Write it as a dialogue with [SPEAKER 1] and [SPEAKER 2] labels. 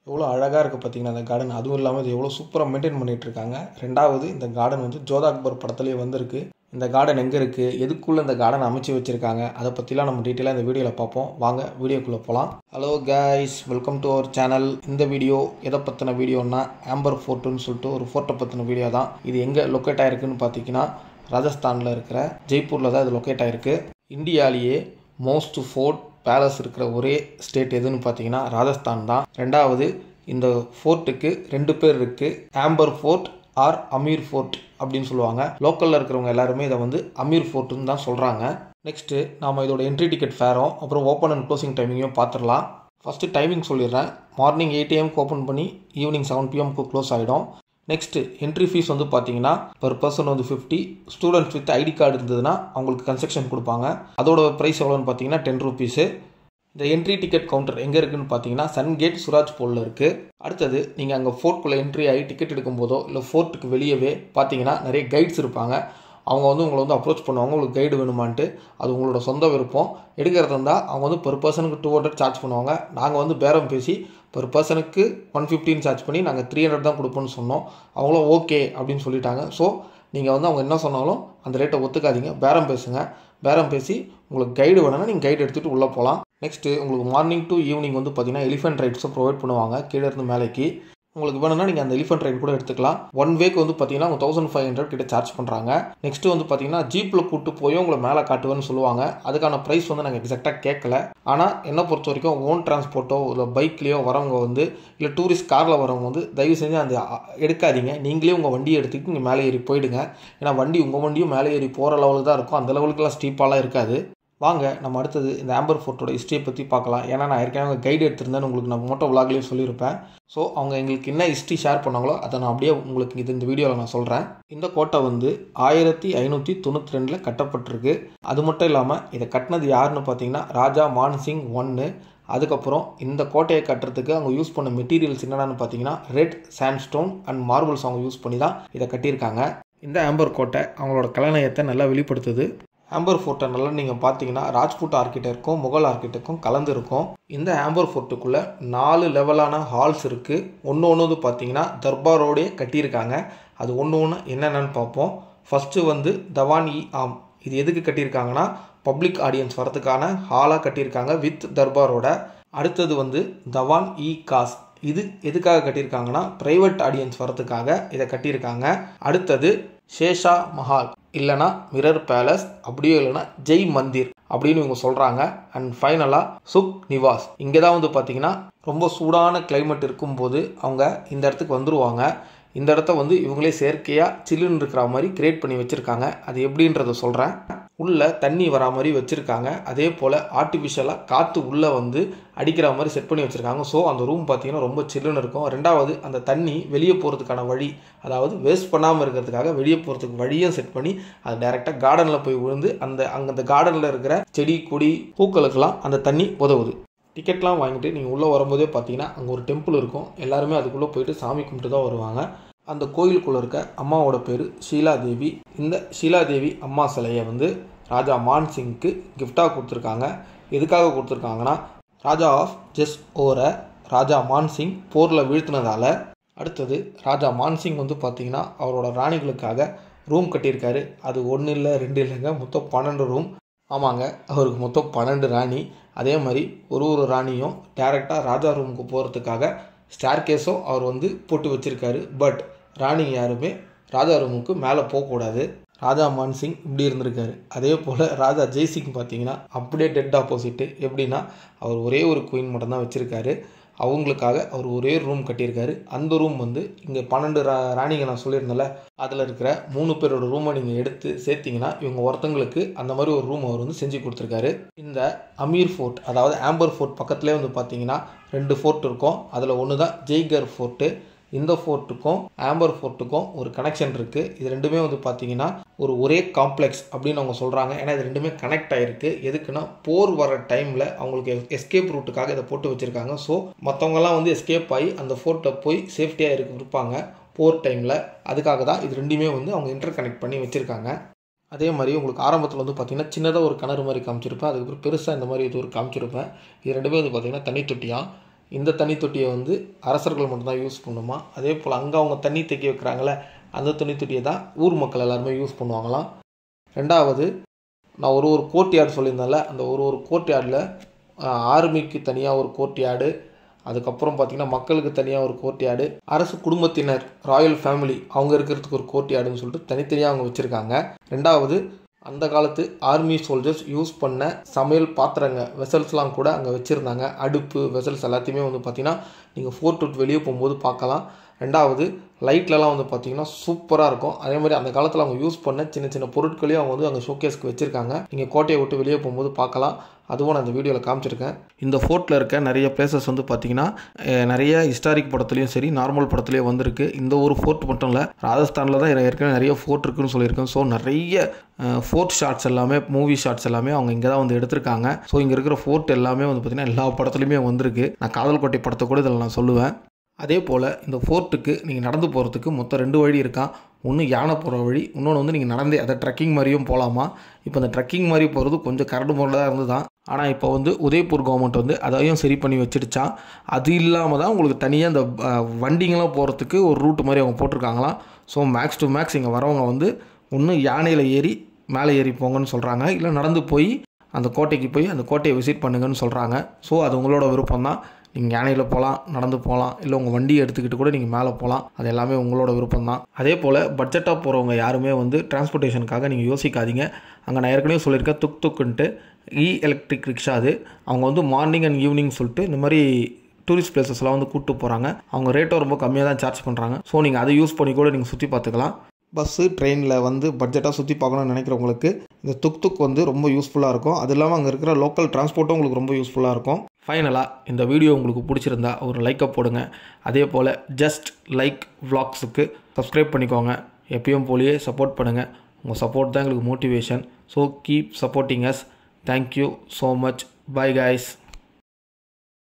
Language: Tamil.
[SPEAKER 1] எவ்வளோ அழகாக இருக்குது பார்த்தீங்கன்னா அந்த கார்டன் அதுவும் இல்லாமல் இது எவ்வளோ சூப்பராக மெயின்டைன் பண்ணிட்டு இருக்காங்க ரெண்டாவது இந்த கார்டன் வந்து ஜோதா அக்பர் படத்துலேயே வந்திருக்கு இந்த கார்டன் எங்கே இருக்குது எதுக்குள்ளே இந்த கார்டன் அமைச்சு வச்சுருக்காங்க அதை பற்றிலாம் நம்ம டீட்டெயிலாக இந்த வீடியோவில் பார்ப்போம் வாங்க வீடியோக்குள்ளே போகலாம் hello guys welcome to our channel இந்த வீடியோ எதை பற்றின வீடியோன்னா ஆம்பர் ஃபோர்ட்டுன்னு சொல்லிட்டு ஒரு ஃபோர்ட்டை பற்றின வீடியோ தான் இது எங்கே லொக்கேட் ஆயிருக்குன்னு பார்த்தீங்கன்னா ராஜஸ்தானில் இருக்கிற ஜெய்ப்பூரில் தான் இது லொக்கேட் ஆயிருக்கு இந்தியாவிலேயே மோஸ்ட் ஃபோர்ட் பேலஸ் இருக்கிற ஒரே ஸ்டேட் எதுன்னு பார்த்தீங்கன்னா ராஜஸ்தான் தான் ரெண்டாவது இந்த ஃபோர்ட்டுக்கு ரெண்டு பேர் இருக்குது Amber fort or Amer fort அப்படின்னு சொல்லுவாங்க லோக்கலில் இருக்கிறவங்க எல்லாருமே இதை வந்து அமீர் ஃபோர்ட்டுன்னு தான் சொல்கிறாங்க நெக்ஸ்ட்டு நாம் இதோட என்ட்ரி டிக்கெட் ஃபேரும் அப்புறம் ஓப்பன் அண்ட் க்ளோசிங் டைமிங்கையும் பார்த்துடலாம் ஃபஸ்ட்டு டைமிங் சொல்லிடுறேன் மார்னிங் எயிட் ஏஎம்க்கு ஓப்பன் பண்ணி ஈவினிங் செவன் பிஎம்க்கு க்ளோஸ் ஆகிடும் நெக்ஸ்ட்டு என்ட்ரி ஃபீஸ் வந்து பார்த்தீங்கன்னா பர் பர்சன் வந்து fifty students with ID card இருந்ததுன்னா அவங்களுக்கு கன்ஸ்ட்ரக்ஷன் கொடுப்பாங்க அதோட ப்ரைஸ் எவ்வளோன்னு பார்த்தீங்கன்னா டென் ருபீஸு இந்த என்ட்ரி டிக்கெட் கவுண்டர் எங்கே இருக்குன்னு பார்த்தீங்கன்னா சன்கேட் சுராஜ் போலில் இருக்குது அடுத்தது நீங்கள் அங்கே ஃபோர்ட்குள்ளே என்ட்ரி ஆகி டிக்கெட் எடுக்கும்போதோ இல்லை ஃபோர்ட்டுக்கு வெளியவே பார்த்தீங்கன்னா நிறைய கைட்ஸ் இருப்பாங்க அவங்க வந்து உங்களை வந்து அப்ரோச் பண்ணுவாங்க உங்களுக்கு கைடு வேணுமான்ட்டு அது உங்களோட சொந்த விருப்பம் எடுக்கிறதா இருந்தால் அவங்க வந்து பெர் பர்சனுக்கு டூ ஹண்ட்ரட் சார்ஜ் பண்ணுவாங்க நாங்கள் வந்து பேரம் பேசி பெர் பர்சனுக்கு ஒன் ஃபிஃப்டின் சார்ஜ் பண்ணி நாங்கள் த்ரீ ஹண்ட்ரட் தான் கொடுப்போம்னு சொன்னோம் அவங்களும் ஓகே அப்படின்னு சொல்லிட்டாங்க ஸோ நீங்கள் வந்து அவங்க என்ன சொன்னாலும் அந்த ரேட்டை ஒத்துக்காதீங்க பேரம் பேசுங்க பேரம் பேசி உங்களுக்கு கைடு வேணும்னா நீங்கள் கைடு எடுத்துகிட்டு உள்ளே போகலாம் நெக்ஸ்ட்டு உங்களுக்கு மார்னிங் டு ஈவினிங் வந்து பார்த்தீங்கன்னா எலிஃபென்ட் ரைட்ஸும் ப்ரொவைட் பண்ணுவாங்க கீழே இருந்து மேலேக்கு உங்களுக்கு வேணும்னா நீங்கள் அந்த எலிஃபென்ட் ரைட் கூட எடுத்துக்கலாம் ஒன் வேக்கு வந்து பார்த்தீங்கன்னா உங்கள் தௌசண்ட் ஃபைவ் ஹண்ட்ரட் கிட்ட சார்ஜ் பண்ணுறாங்க நெக்ஸ்ட் வந்து பார்த்தீங்கன்னா ஜீப்பில் கூட்டு போய் உங்களை மேலே காட்டுவேன்னு சொல்லுவாங்க அதுக்கான ப்ரைஸ் வந்து நாங்கள் எக்ஸாக்டாக கேட்கல ஆனால் என்னை பொறுத்த வரைக்கும் ஓன் டிரான்ஸ்போர்ட்டோ இல்லை பைக்லேயோ வரவங்க வந்து இல்லை டூரிஸ்ட் காரில் வரவங்க வந்து தயவு செஞ்சு அந்த எடுக்காதீங்க நீங்களே உங்கள் வண்டியை எடுத்துக்கிட்டு இங்கே மேலே ஏறி போயிடுங்க ஏன்னா வண்டி உங்கள் வண்டியும் மேலே ஏறி போகிற லெவலுக்கு தான் இருக்கும் அந்த லெவலுக்குலாம் ஸ்டீப்பாலாம் இருக்காது வாங்க நம்ம அடுத்தது இந்த ஆம்பர் ஃபோர்ட்டோட ஹிஸ்ட்ரியை பற்றி பார்க்கலாம் ஏன்னா நான் ஏற்கனவே கைடு எடுத்திருந்தேன்னு உங்களுக்கு நான் மோட்டோ விலாக்லேயும் சொல்லியிருப்பேன் ஸோ அவங்க எங்களுக்கு என்ன ஹிஸ்ட்ரி ஷேர் பண்ணாங்களோ அதை நான் அப்படியே உங்களுக்கு இது இந்த வீடியோவில் நான் சொல்கிறேன் இந்த கோட்டை வந்து ஆயிரத்தி ஐநூற்றி தொண்ணூற்றி ரெண்டில் கட்டப்பட்டிருக்கு அது மட்டும் இல்லாமல் இதை கட்டினது யாருன்னு பார்த்தீங்கன்னா ராஜா மான்சிங் ஒன்று அதுக்கப்புறம் இந்த கோட்டையை கட்டுறதுக்கு அவங்க யூஸ் பண்ண மெட்டீரியல்ஸ் என்னென்னு பார்த்தீங்கன்னா ரெட் சாண்ட்ஸ்டோன் அண்ட் மார்பிள்ஸ் அவங்க யூஸ் பண்ணி தான் இதை கட்டியிருக்காங்க இந்த ஆம்பர் கோட்டை அவங்களோட கலைநயத்தை நல்லா வெளிப்படுத்துது ஆம்பர் ஃபோர்ட்டை நல்லா நீங்கள் பார்த்தீங்கன்னா ராஜ்புட் ஆர்கிடெக்டும் முகல் ஆர்கிடெக்டும் கலந்து இருக்கும் இந்த ஆம்பர் ஃபோர்ட்டுக்குள்ளே நாலு லெவலான ஹால்ஸ் இருக்குது ஒன்று ஒன்று வந்து பார்த்தீங்கன்னா தர்பாரோடையே கட்டியிருக்காங்க அது ஒன்று ஒன்று என்னென்னு பார்ப்போம் ஃபஸ்ட்டு வந்து தவான் இ ஆம் இது எதுக்கு கட்டியிருக்காங்கன்னா பப்ளிக் ஆடியன்ஸ் வரதுக்கான ஹாலாக கட்டியிருக்காங்க வித் தர்பாரோட அடுத்தது வந்து தவான் இ காஸ் இது எதுக்காக கட்டியிருக்காங்கன்னா ப்ரைவேட் ஆடியன்ஸ் வரதுக்காக இதை கட்டியிருக்காங்க அடுத்தது ஷேஷா மஹால் இல்லைனா மிரர் பேலஸ் அப்படியே இல்லைனா ஜெய் மந்திர் அப்படின்னு இவங்க சொல்கிறாங்க அண்ட் ஃபைனலாக சுக் நிவாஸ் இங்கே தான் வந்து பார்த்தீங்கன்னா ரொம்ப சூடான கிளைமேட் இருக்கும்போது அவங்க இந்த இடத்துக்கு வந்துடுவாங்க இந்த இடத்த வந்து இவங்களே செயற்கையாக சில்லுன்னு இருக்கிற மாதிரி கிரியேட் பண்ணி வச்சுருக்காங்க அது எப்படின்றத சொல்கிறேன் உள்ளே தண்ணி வரா மாதிரி வச்சுருக்காங்க அதே போல் ஆர்டிஃபிஷியலாக காற்று உள்ளே வந்து அடிக்கிற மாதிரி செட் பண்ணி வச்சுருக்காங்க ஸோ அந்த ரூம் பார்த்திங்கன்னா ரொம்ப சில்லுன்னு இருக்கும் ரெண்டாவது அந்த தண்ணி வெளியே போகிறதுக்கான வழி அதாவது வேஸ்ட் பண்ணாமல் இருக்கிறதுக்காக வெளியே போகிறதுக்கு வழியும் செட் பண்ணி அது டைரெக்டாக கார்டனில் போய் விழுந்து அந்த அங்கே அந்த கார்டனில் இருக்கிற செடி கொடி பூக்களுக்கெல்லாம் அந்த தண்ணி உதவுது டிக்கெட்லாம் வாங்கிட்டு நீங்கள் உள்ளே வரும்போதே பார்த்தீங்கன்னா அங்கே ஒரு டெம்பிள் இருக்கும் எல்லாருமே அதுக்குள்ளே போயிட்டு சாமி கும்பிட்டு தான் வருவாங்க அந்த கோயிலுக்குள்ளே இருக்க அம்மாவோட பேர் ஷீலாதேவி இந்த ஷீலாதேவி அம்மா சிலையை வந்து ராஜா மான் சிங்க்கு கிஃப்டாக கொடுத்துருக்காங்க எதுக்காக கொடுத்துருக்காங்கன்னா ராஜா ஆஃப் ஜஸ்ட் ஓரை ராஜா மான் சிங் போரில் வீழ்த்தினதால் அடுத்தது ராஜா மான்சிங் வந்து பார்த்திங்கன்னா அவரோட ராணிகளுக்காக ரூம் கட்டியிருக்காரு அது ஒன்று இல்லை ரெண்டு இல்லைங்க மொத்தம் பன்னெண்டு ரூம் ஆமாங்க அவருக்கு மொத்தம் பன்னெண்டு ராணி அதே மாதிரி ஒரு ஒரு ராணியும் டேரெக்டாக ராஜா ரூமுக்கு போகிறதுக்காக ஸ்டார் கேஸும் அவர் வந்து போட்டு வச்சுருக்காரு பட் ராணி யாருமே ராஜா ரூமுக்கு மேலே போகக்கூடாது ராஜா மான்சிங் இப்படி இருந்திருக்காரு அதே போல் ராஜா ஜெய்சிங் பார்த்தீங்கன்னா அப்படியே டெட் ஆப்போசிட்டு எப்படின்னா அவர் ஒரே ஒரு குயின் மட்டும்தான் வச்சுருக்காரு அவங்களுக்காக அவர் ஒரே ரூம் கட்டியிருக்காரு அந்த ரூம் வந்து இங்கே பன்னெண்டு ரா ராணிங்க நான் சொல்லியிருந்தேன்ல அதில் இருக்கிற மூணு பேரோட ரூமை நீங்கள் எடுத்து சேர்த்திங்கன்னா இவங்க ஒருத்தங்களுக்கு அந்த மாதிரி ஒரு ரூம் அவர் வந்து செஞ்சு கொடுத்துருக்காரு இந்த அமீர் ஃபோர்ட் அதாவது ஆம்பர் ஃபோர்ட் பக்கத்துலேயே வந்து பார்த்தீங்கன்னா ரெண்டு ஃபோர்ட் இருக்கும் அதில் ஒன்று தான் ஜெய்கர் ஃபோர்ட்டு இந்த ஃபோர்ட்டுக்கும் ஆம்பர் ஃபோர்ட்டுக்கும் ஒரு கனெக்ஷன் இருக்குது இது ரெண்டுமே வந்து பார்த்தீங்கன்னா ஒரு ஒரே காம்ப்ளெக்ஸ் அப்படின்னு அவங்க சொல்கிறாங்க ஏன்னா இது ரெண்டுமே கனெக்ட் ஆகிருக்கு எதுக்குன்னா போர் வர டைமில் அவங்களுக்கு எஸ்கேப் ரூட்டுக்காக இதை போட்டு வச்சுருக்காங்க ஸோ மற்றவங்கலாம் வந்து எஸ்கேப் ஆகி அந்த ஃபோர்ட்டை போய் சேஃப்டியாக இருக்க இருப்பாங்க போர் டைமில் அதுக்காக தான் இது ரெண்டுமே வந்து அவங்க இன்டர் கனெக்ட் பண்ணி வச்சுருக்காங்க அதே மாதிரி உங்களுக்கு ஆரம்பத்தில் வந்து பார்த்திங்கன்னா சின்னதாக ஒரு கிணறு மாதிரி காமிச்சிருப்பேன் அதுக்கப்புறம் பெருசாக இந்த மாதிரி இது ஒரு காமிச்சிருப்பேன் இது ரெண்டுமே வந்து பார்த்திங்கன்னா தண்ணி தொட்டியாக இந்த தண்ணி தொட்டியை வந்து அரசர்கள் மட்டும்தான் யூஸ் பண்ணுமா அதே போல் அங்கே அவங்க தண்ணி தேக்கி வைக்கிறாங்களே அந்த தண்ணி தொட்டியை தான் ஊர் மக்கள் எல்லாருமே யூஸ் பண்ணுவாங்களாம் ரெண்டாவது நான் ஒரு ஒரு கோர்ட் யார்டு சொல்லியிருந்தேன்ல அந்த ஒரு ஒரு கோர்ட் யார்டில் ஆர்மிக்கு தனியாக ஒரு கோர்ட் யார்டு அதுக்கப்புறம் பார்த்திங்கன்னா மக்களுக்கு தனியாக ஒரு கோர்ட் யார்டு அரசு குடும்பத்தினர் ராயல் ஃபேமிலி அவங்க இருக்கிறதுக்கு ஒரு கோர்ட் யார்டுன்னு சொல்லிட்டு தனித்தனியாக அவங்க வச்சுருக்காங்க ரெண்டாவது அந்த காலத்து ஆர்மி சோல்ஜர்ஸ் யூஸ் பண்ண சமையல் பாத்திரங்க வெசல்ஸ்லாம் கூட அங்கே வச்சுருந்தாங்க அடுப்பு வெசல்ஸ் எல்லாத்தையுமே வந்து பார்த்திங்கன்னா நீங்கள் ஃபோர்ட் விட்டு வெளியே போகும்போது பார்க்கலாம் ரெண்டாவது லைட்லலாம் வந்து பார்த்திங்கன்னா சூப்பராக இருக்கும் அதே மாதிரி அந்த காலத்தில் அவங்க யூஸ் பண்ண சின்ன சின்ன பொருட்களையும் அவங்க வந்து அங்கே ஷோகேஸ்க்கு வச்சுருக்காங்க நீங்கள் கோட்டையை விட்டு வெளியே போகும்போது பார்க்கலாம் அதுவும் நான் இந்த வீடியோவில் காமிச்சிருக்கேன் இந்த ஃபோர்ட்டில் இருக்க நிறைய பிளேசஸ் வந்து பார்த்திங்கன்னா அஹ், நிறைய ஹிஸ்டாரிக் படத்துலையும் சரி நார்மல் படத்துலையும் வந்திருக்கு இந்த ஒரு ஃபோர்ட் மட்டும் இல்லை ராஜஸ்தானில் தான் ஏற்கனவே நிறைய ஃபோர்ட் இருக்குன்னு சொல்லியிருக்கேன் ஸோ நிறைய ஃபோர்ட் ஷாட்ஸ் எல்லாமே மூவி ஷாட்ஸ் எல்லாமே அவங்க இங்கே தான் வந்து எடுத்திருக்காங்க ஸோ இங்கே இருக்கிற ஃபோர்ட் எல்லாமே வந்து பார்த்திங்கன்னா எல்லா படத்துலையுமே வந்திருக்கு நான் காதல் கோட்டை படத்தை கூட இதில் நான் சொல்லுவேன் அதே போல் இந்த ஃபோர்ட்டுக்கு நீங்கள் நடந்து போகிறதுக்கு மொத்தம் ரெண்டு வழி இருக்கான் ஒன்று யானை போகிற வழி இன்னொன்று வந்து நீங்கள் நடந்தே அதை ட்ரெக்கிங் மாதிரியும் போகலாமா இப்போ இந்த ட்ரெக்கிங் மாதிரி போகிறது கொஞ்சம் கரடு முறையில் இருந்து தான் ஆனால் இப்போ வந்து உதய்பூர் கவர்மெண்ட் வந்து அதையும் சரி பண்ணி வச்சிடுச்சான் அது இல்லாமல் தான் உங்களுக்கு தனியாக இந்த அஹ், வண்டிங்கெல்லாம் போகிறதுக்கு ஒரு ரூட் மாதிரி அவங்க போட்டிருக்காங்களாம் ஸோ மேக்ஸ் டு மேக்ஸ் இங்கே வரவங்க வந்து ஒன்று யானையில் ஏறி மேலே ஏறி போங்கன்னு சொல்கிறாங்க இல்லை நடந்து போய் அந்த கோட்டைக்கு போய் அந்த கோட்டையை விசிட் பண்ணுங்கன்னு சொல்கிறாங்க ஸோ அது உங்களோட விருப்பம் தான் நீங்கள் யானையில் போகலாம் நடந்து போகலாம் இல்லை உங்கள் வண்டியை எடுத்துக்கிட்டு கூட நீங்கள் மேலே போகலாம் அது எல்லாமே உங்களோட விருப்பம் தான் அதே போல் பட்ஜெட்டாக போகிறவங்க யாருமே வந்து டிரான்ஸ்போர்ட்டேஷனுக்காக நீங்கள் யோசிக்காதீங்க அங்கே நான் ஏற்கனவே சொல்லியிருக்கேன் துக் துக்குன்ட்டு இ எலக்ட்ரிக் ரிக்ஷா அது அவங்க வந்து மார்னிங் அண்ட் ஈவினிங் சொல்லிட்டு இந்த மாதிரி டூரிஸ்ட் பிளேசஸ்லாம் வந்து கூப்பிட்டு போகிறாங்க அவங்க ரேட்டும் ரொம்ப கம்மியாக தான் சார்ஜ் பண்ணுறாங்க ஸோ நீங்கள் அதை யூஸ் பண்ணி கூட நீங்கள் சுற்றி பார்த்துக்கலாம் பஸ்ஸு ட்ரெயினில் வந்து பட்ஜெட்டாக சுற்றி பார்க்கணும்னு நினைக்கிறவங்களுக்கு இந்த துக் துக் வந்து ரொம்ப யூஸ்ஃபுல்லாக இருக்கும் அது இல்லாமல் அங்கே இருக்கிற லோக்கல் டிரான்ஸ்போர்ட்டும் உங்களுக்கு ரொம்ப யூஸ்ஃபுல்லாக இருக்கும் ஃபைனலாக இந்த வீடியோ உங்களுக்கு பிடிச்சிருந்தா ஒரு லைக்கை போடுங்க அதே போல் ஜஸ்ட் லைக் vlogsக்கு சப்ஸ்கிரைப் பண்ணிக்கோங்க எப்பயும் போலியே சப்போர்ட் பண்ணுங்கள் உங்கள் சப்போர்ட் தான் எங்களுக்கு motivation so keep supporting us thank you so much bye guys